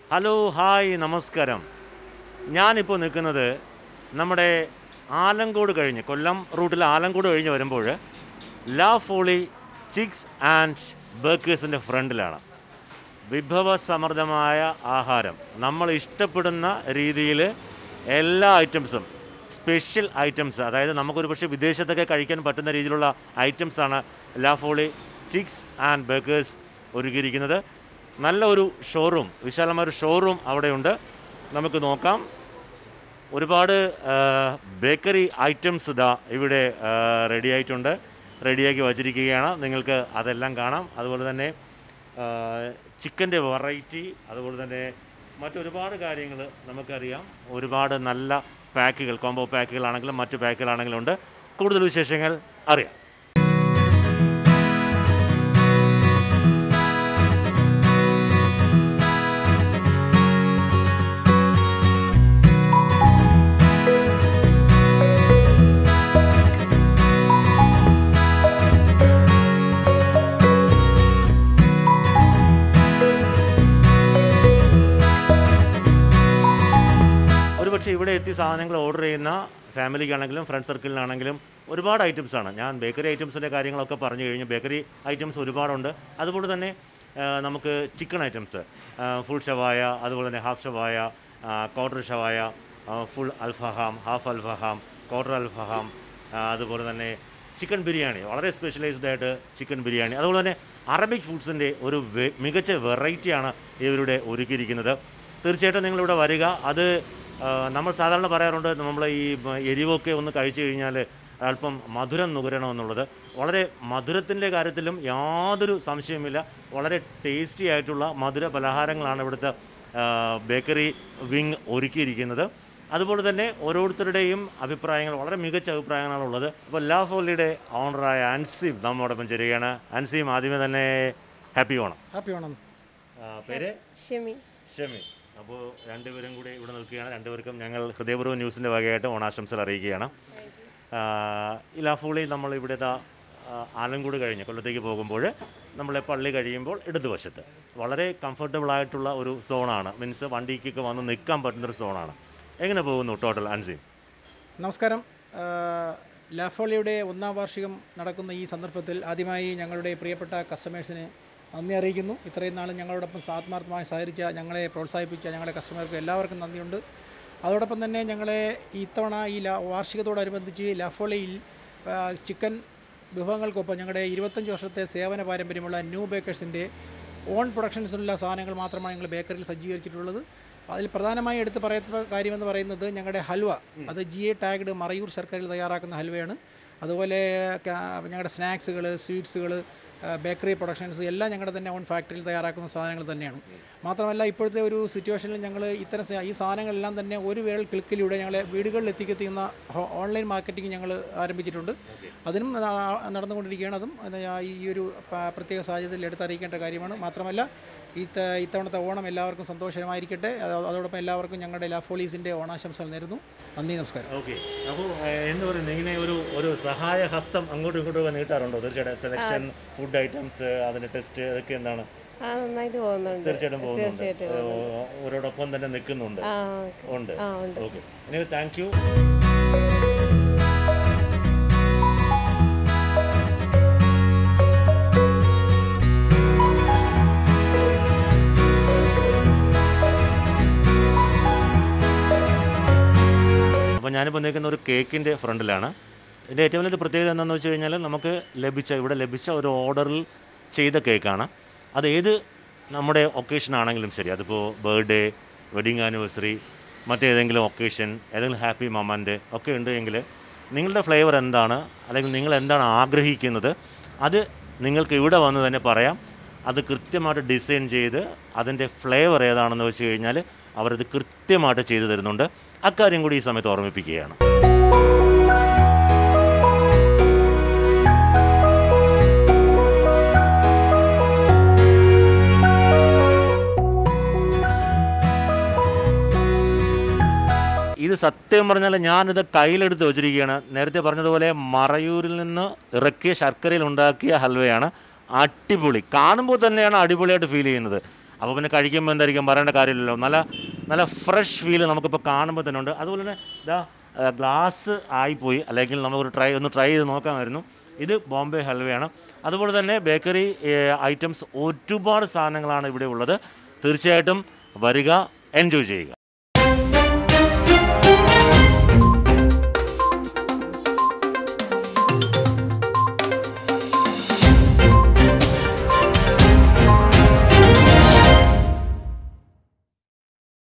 hello hi നമസ്കാരം ഞാനിപ്പോൾ നിൽക്കുന്നത് നമ്മുടെ ആലങ്കോട് കഴിഞ്ഞ് കൊല്ലം റൂട്ടിൽ ആലങ്കോട് കഴിഞ്ഞ് വരുമ്പോൾ ലാ ഫോളി ചിക്സ് ആൻഡ് ബേക്കേഴ്സിൻ്റെ ഫ്രണ്ടിലാണ് വിഭവസമൃദ്ധമായ ആഹാരം നമ്മൾ ഇഷ്ടപ്പെടുന്ന രീതിയിൽ എല്ലാ ഐറ്റംസും സ്പെഷ്യൽ ഐറ്റംസ് അതായത് നമുക്കൊരു പക്ഷേ വിദേശത്തൊക്കെ കഴിക്കാൻ പറ്റുന്ന രീതിയിലുള്ള ഐറ്റംസാണ് ലാഫോളി ചിക്സ് ആൻഡ് ബേക്കേഴ്സ് ഒരുക്കിയിരിക്കുന്നത് നല്ല ഒരു ഷോറൂം വിശാലമായ ഒരു ഷോറൂം അവിടെയുണ്ട് നമുക്ക് നോക്കാം ഒരുപാട് ബേക്കറി ഐറ്റംസ് ഇതാ ഇവിടെ റെഡി ആയിട്ടുണ്ട് റെഡിയാക്കി വച്ചിരിക്കുകയാണ് നിങ്ങൾക്ക് അതെല്ലാം കാണാം അതുപോലെ തന്നെ ചിക്കൻ്റെ വെറൈറ്റി അതുപോലെ തന്നെ മറ്റൊരുപാട് കാര്യങ്ങൾ നമുക്കറിയാം ഒരുപാട് നല്ല പാക്കുകൾ കോംബോ പാക്കുകളാണെങ്കിലും മറ്റു പാക്കുകളാണെങ്കിലും ഉണ്ട് കൂടുതൽ വിശേഷങ്ങൾ അറിയാം ഒരുപക്ഷെ ഇവിടെ എത്തി സാധനങ്ങൾ ഓർഡർ ചെയ്യുന്ന ഫാമിലിക്കാണെങ്കിലും ഫ്രണ്ട് സർക്കിളിനാണെങ്കിലും ഒരുപാട് ഐറ്റംസാണ് ഞാൻ ബേക്കറി ഐറ്റംസിൻ്റെ കാര്യങ്ങളൊക്കെ പറഞ്ഞു കഴിഞ്ഞു ബേക്കറി ഐറ്റംസ് ഒരുപാടുണ്ട് അതുപോലെ തന്നെ ആ, നമുക്ക് ചിക്കൻ ഐറ്റംസ് ഫുൾ ഷവായ അതുപോലെ തന്നെ ഹാഫ് ഷവായ ക്വാർട്ടർ ഷവായ ഫുൾ അൽഫഹാം ഹാഫ് അൽഫഹാം ക്വാർട്ടർ അൽഫഹാം ആ, അതുപോലെ തന്നെ ചിക്കൻ ബിരിയാണി വളരെ സ്പെഷ്യലൈസ്ഡ് ആയിട്ട് ചിക്കൻ ബിരിയാണി അതുപോലെ തന്നെ അറബിക് ഫുഡ്സിൻ്റെ ഒരു വെ- മികച്ച വെറൈറ്റിയാണ് ഇവരുടെ ഒരുക്കിയിരിക്കുന്നത് തീർച്ചയായിട്ടും നിങ്ങളിവിടെ വരിക അത് ആ, നമ്മൾ സാധാരണ പറയാറുണ്ട് നമ്മൾ ഈ മ- എരിവൊക്കെ ഒന്ന് കഴിച്ചു കഴിഞ്ഞാൽ അല്പം മധുരം നുകരണമെന്നുള്ളത് വളരെ മധുരത്തിൻ്റെ കാര്യത്തിലും യാതൊരു സംശയവുമില്ല വളരെ ടേസ്റ്റി ആയിട്ടുള്ള മധുര പലഹാരങ്ങളാണ് ഇവിടുത്തെ ആ, ബേക്കറി വിങ് ഒരുക്കിയിരിക്കുന്നത് അതുപോലെ തന്നെ ഓരോരുത്തരുടെയും അഭിപ്രായങ്ങൾ വളരെ മികച്ച അഭിപ്രായങ്ങളാണ് ഉള്ളത് അപ്പോൾ ലാ ഫോലിയുടെ ഓണറായ അൻസീം നമ്മോടൊപ്പം ചേരുകയാണ് അൻസീം ആദ്യമേ തന്നെ ഹാപ്പി ഓണം ഹാപ്പി ഓണം ആ, പേര് ഷമി ഷമി അപ്പോൾ രണ്ടുപേരും കൂടി ഇവിടെ നിൽക്കുകയാണ് രണ്ടുപേർക്കും ഞങ്ങൾ ഹൃദയപൂർവ്വം ന്യൂസിൻ്റെ വകയായിട്ട് ഓണാശംസകൾ അറിയിക്കുകയാണ് ആ, ഈ ലാഫോളി നമ്മൾ ഇവിടെ ദാ, ആ, ആലങ്കോട് കഴിഞ്ഞ് കൊല്ലത്തേക്ക് പോകുമ്പോൾ നമ്മളെ പള്ളി കഴിയുമ്പോൾ ഇടതുവശത്ത് വളരെ കംഫർട്ടബിൾ ആയിട്ടുള്ള ഒരു സോണാണ് മീൻസ് വണ്ടിക്കൊക്കെ വന്ന് നിൽക്കാൻ പറ്റുന്നൊരു സോണാണ് എങ്ങനെ പോകുന്നു ടോട്ടൽ അൻസീം നമസ്കാരം ആ, ലാഫോളിയുടെ ഒന്നാം വാർഷികം നടക്കുന്ന ഈ സന്ദർഭത്തിൽ ആദ്യമായി ഞങ്ങളുടെ പ്രിയപ്പെട്ട കസ്റ്റമേഴ്സിന് നന്ദി അറിയിക്കുന്നു ഇത്രയും നാളും ഞങ്ങളോടൊപ്പം ആത്മാർത്ഥമായി സഹകരിച്ച ഞങ്ങളെ പ്രോത്സാഹിപ്പിച്ച ഞങ്ങളുടെ കസ്റ്റമർക്ക് എല്ലാവർക്കും നന്ദിയുണ്ട് അതോടൊപ്പം തന്നെ ഞങ്ങളെ ഇത്തവണ ഈ ലാ വാർഷികത്തോടനുബന്ധിച്ച് ലാഫോളിയിൽ ആ, ചിക്കൻ വിഭവങ്ങൾക്കൊപ്പം ഞങ്ങളുടെ ഇരുപത്തഞ്ച് വർഷത്തെ സേവന പാരമ്പര്യമുള്ള ന്യൂ ബേക്കേഴ്സിൻ്റെ ഓൺ പ്രൊഡക്ഷൻസിലുള്ള സാധനങ്ങൾ മാത്രമാണ് ഞങ്ങൾ ബേക്കറിയിൽ സജ്ജീകരിച്ചിട്ടുള്ളത് അതിൽ പ്രധാനമായി എടുത്ത് പറയത്ത കാര്യമെന്ന് പറയുന്നത് ഞങ്ങളുടെ ഹൽവ അത് ജി എ ടാഗ്ഡ് മറയൂർ ശർക്കരയിൽ തയ്യാറാക്കുന്ന ഹൽവയാണ് അതുപോലെ ക- ഞങ്ങളുടെ സ്നാക്സുകൾ സ്വീറ്റ്സുകൾ ബേക്കറി പ്രൊഡക്ഷൻസ് എല്ലാം ഞങ്ങളുടെ തന്നെ ഓൺ ഫാക്ടറിയിൽ തയ്യാറാക്കുന്ന സാധനങ്ങൾ തന്നെയാണ് മാത്രമല്ല ഇപ്പോഴത്തെ ഒരു സിറ്റുവേഷനിൽ ഞങ്ങൾ ഇത്തരം സ- ഈ സാധനങ്ങളെല്ലാം തന്നെ ഒരു വിരൽ ക്ലിക്കിലൂടെ ഞങ്ങളെ വീടുകളിൽ എത്തിക്കെത്തുന്ന ഹോ- ഓൺലൈൻ മാർക്കറ്റിംഗ് ഞങ്ങൾ ആരംഭിച്ചിട്ടുണ്ട് അതിനും ആ, നടന്നുകൊണ്ടിരിക്കുകയാണ് അതും അത് ആ ഈ ഒരു പ- പ്രത്യേക സാഹചര്യത്തിൽ എടുത്തറിയിക്കേണ്ട കാര്യമാണ് മാത്രമല്ല ഇത്ത ഇത്തവണത്തെ ഓണം എല്ലാവർക്കും സന്തോഷകരമായിരിക്കട്ടെ അത് അതോടൊപ്പം എല്ലാവർക്കും ഞങ്ങളുടെ ലാഫോളീസിൻ്റെ ഓണാശംസകൾ നേരുന്നു നന്ദി നമസ്കാരം ഓക്കെ അപ്പോൾ എന്താ പറയുന്നത് ഇങ്ങനെ ഒരു ഒരു സഹായ ഹസ്തം അങ്ങോട്ടും ഇങ്ങോട്ടും ഒക്കെ നീട്ടാറുണ്ടോ തീർച്ചയായിട്ടും സെലക്ഷൻ ഫുഡ് ഐറ്റംസ് അതിൻ്റെ ടെസ്റ്റ് അതൊക്കെ എന്താണ് ആ നന്നായിട്ട് പോകുന്നുണ്ട് തീർച്ചയായിട്ടും പോകുന്നുണ്ട് തീർച്ചയായിട്ടും ഏഹ്, അവരോടൊപ്പം തന്നെ നിൽക്കുന്നുണ്ട് ആ ഓക്കെ ഉണ്ട് ആ ഉണ്ട് ഓക്കെ ഇനി താങ്ക് യു അപ്പോൾ ഞാനിപ്പോൾ നിൽക്കുന്ന ഒരു കേക്കിൻ്റെ ഫ്രണ്ടിലാണ് ഇതിൻ്റെ ഏറ്റവും വലിയൊരു പ്രത്യേകത എന്താണെന്ന് വെച്ച് കഴിഞ്ഞാൽ നമുക്ക് ലഭിച്ച ഇവിടെ ലഭിച്ച ഒരു ഓർഡറിൽ ചെയ്ത കേക്കാണ് അത് ഏത് നമ്മുടെ ഒക്കേഷൻ ആണെങ്കിലും ശരി അതിപ്പോൾ ബർത്ത്ഡേ വെഡിങ് ആനിവേഴ്സറി മറ്റേതെങ്കിലും ഒക്കേഷൻ ഏതെങ്കിലും ഹാപ്പി മൊമെൻ്റ് ഒക്കെ ഉണ്ടെങ്കിൽ നിങ്ങളുടെ ഫ്ലേവർ എന്താണ് അല്ലെങ്കിൽ നിങ്ങൾ എന്താണ് ആഗ്രഹിക്കുന്നത് അത് നിങ്ങൾക്ക് ഇവിടെ വന്ന് തന്നെ പറയാം അത് കൃത്യമായിട്ട് ഡിസൈൻ ചെയ്ത് അതിൻ്റെ ഫ്ലേവർ ഏതാണെന്ന് വെച്ച് കഴിഞ്ഞാൽ അവരത് കൃത്യമായിട്ട് ചെയ്തു തരുന്നുണ്ട് അക്കാര്യം കൂടി ഈ സമയത്ത് ഓർമ്മിപ്പിക്കുകയാണ് ഇത് സത്യം പറഞ്ഞാൽ ഞാനിത് കയ്യിലെടുത്ത് വെച്ചിരിക്കുകയാണ് നേരത്തെ പറഞ്ഞതുപോലെ മറയൂരിൽ നിന്ന് ഇറക്കിയ ശർക്കരയിൽ ഉണ്ടാക്കിയ ഹൽവയാണ് അടിപൊളി കാണുമ്പോൾ തന്നെയാണ് അടിപൊളിയായിട്ട് ഫീൽ ചെയ്യുന്നത് അപ്പോൾ പിന്നെ കഴിക്കുമ്പോൾ എന്തായിരിക്കും പറയേണ്ട കാര്യമില്ലല്ലോ നല്ല നല്ല ഫ്രഷ് ഫീൽ നമുക്കിപ്പോൾ കാണുമ്പോൾ തന്നെ ഉണ്ട് അതുപോലെ തന്നെ ഇതാ ഗ്ലാസ് ആയിപ്പോയി അല്ലെങ്കിൽ നമുക്കൊരു ട്രൈ ഒന്ന് ട്രൈ ചെയ്ത് നോക്കാമായിരുന്നു ഇത് ബോംബെ ഹൽവയാണ് അതുപോലെ തന്നെ ബേക്കറി ഐറ്റംസ് ഒരുപാട് സാധനങ്ങളാണ് ഇവിടെ ഉള്ളത് തീർച്ചയായിട്ടും വരിക എൻജോയ് ചെയ്യുക